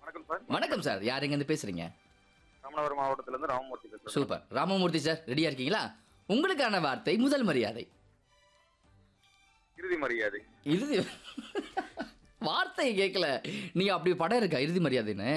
வணக்கம் சார் வணக்கம் சார் யார் எங்கேருந்து பேசுறீங்க ராமநாதபுரம் மாவட்டத்துல இருந்து ராமமூர்த்தி பேசுறேன் சூப்பர் ராமமூர்த்தி சார் ரெடியா இருக்கீங்களா உங்களுக்கான வார்த்தை முதல் மரியாதை இறுதி மரியாதை இறுதி வார்த்தையை கேட்கல நீங்க அப்படி படம் இருக்கா இறுதி மரியாதைன்னு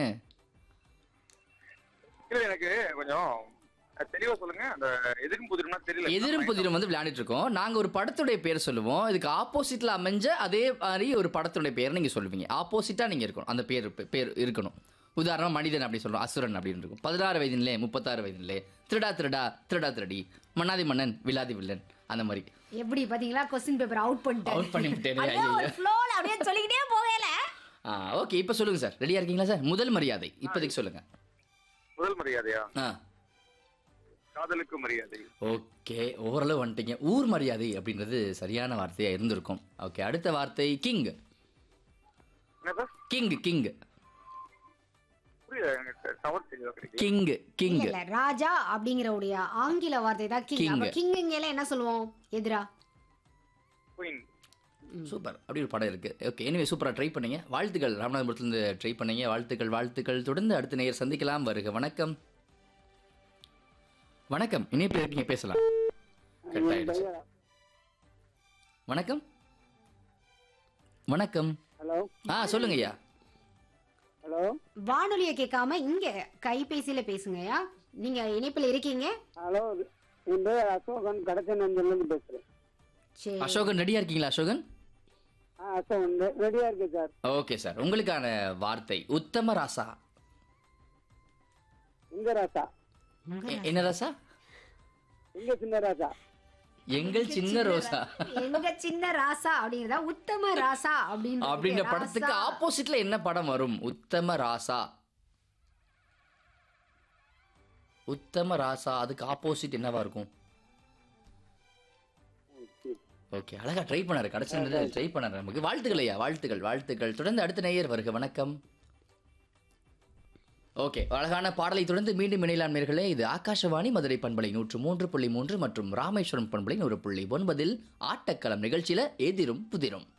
இல்ல எனக்கு கொஞ்சம் அஹ், தெளிவா சொல்லுங்க அந்த எதிரும் புதிரும்னா தெரியல எதிரும் புதிரும் வந்து விளையாண்டுட்டு இருக்கோம் நாங்க ஒரு படத்துடைய பேர் சொல்லுவோம் இதுக்கு ஆப்போசிட்ல அமைஞ்ச அதே மாதிரி ஒரு படத்துடைய பேர் நீங்க சொல்லுவீங்க ஆப்போசிட்டா நீங்க இருக்கணும் அந்த பேர் பேர் இருக்கணும் உதாரணமா மனிதன் அப்படி சொல்றோம் அசுரன் அப்படின்னு இருக்கும் பதினாறு வயதினிலே முப்பத்தாறு வயதினிலே திருடா திருடா திருடா திருடி மன்னாதி மன்னன் வில்லாதி வில்லன் அந்த மாதிரி எப்படி பாத்தீங்களா கொஸ்டின் பேப்பர் அவுட் பண்ணிட்டேன் Out பண்ணி விட்டேனே, அதான் ஒரு ஐயையோ. ஃப்ளோல அப்படியே சொல்லிக்கிட்டே போகல ஆ ஓகே இப்போ சொல்லுங்க சார் ரெடியா இருக்கீங்களா சார் முதல் மரியாதை இப்போதைக்கு சொல்லுங்க முதல் மரியாதையா ஆ காதலுக்கு மரியாதை ஓகே ஓரளவு வந்துட்டீங்க ஊர் மரியாதை அப்படின்றது சரியான வார்த்தையா இருந்திருக்கும் ஓகே அடுத்த வார்த்தை கிங் என்ன சார் கிங் கிங் புரியல எனக்கு டவர் தெளிவா கிடைக்கல கிங் கிங் இல்ல ராஜா அப்படிங்கிற உடைய ஆங்கில வார்த்தை தான் கிங் King. அப்ப கிங்குங்கல என்ன சொல்லுவோம் எதிரா குயின் சூப்பர் அப்படி ஒரு படம் இருக்கு ஓகே எனவே சூப்பராக ட்ரை பண்ணீங்க வாழ்த்துக்கள் ராமநாதபுரத்துலேருந்து ட்ரை பண்ணீங்க வாழ்த்துக்கள் வாழ்த்துக்கள் தொடர்ந்து அடுத்த நேயர் சந்திக்கலாம் வருக வணக்கம் வணக்கம் இணைப்பில் இருக்கீங்க பேசலாம் கட் ஆயிடுச்சு வணக்கம் வணக்கம் ஹலோ ஆ சொல்லுங்க ஐயா ஹலோ வானொலிய கேட்காம இங்க கைபேசியில பேசுங்கயா நீங்க இணைப்புல இருக்கீங்க ஹலோ என் பேர் அசோகன் கடச்சநந்தன்லேருந்து பேசுகிறேன் சரி அசோகன் ரெடியா இருக்கீங்களா அசோகன் ஆ அசோகன் ரெ- ரெடியா இருக்கேன் சார் ஓகே சார் உங்களுக்கான வார்த்தை உத்தம ராசா எங்க ராசா எ- என்ன ராசா எங்க சின்ன ராசா எங்கள் சின்ன ரோசா எங்க சின்ன ராசா அப்படிங்கிறதா உத்தம ராசா அப்படின்னு அப்படின்ற படத்துக்கு ஆப்போசிட்ல என்ன படம் வரும் உத்தம ராசா உத்தம ராசா அதுக்கு ஆப்போசிட் என்னவா இருக்கும் ஓகே அழகா ட்ரை பண்ணாரு கடைசி ட்ரை பண்ணாரு நமக்கு வாழ்த்துக்கள் ஐயா வாழ்த்துக்கள் வாழ்த்துக்கள் தொடர்ந்து அடுத்த நேயர் வருக வணக்கம் ஓகே அழகான பாடலை தொடர்ந்து மீண்டும் இணையலாம் நேர்களே இது ஆகாஷவாணி மதுரை பண்பலை நூற்று மூன்று புள்ளி மூன்று மற்றும் ராமேஸ்வரம் பண்பலை நூறு புள்ளி ஒன்பதில் ஆட்டக்களம் நிகழ்ச்சியில எதிரும் புதிரும்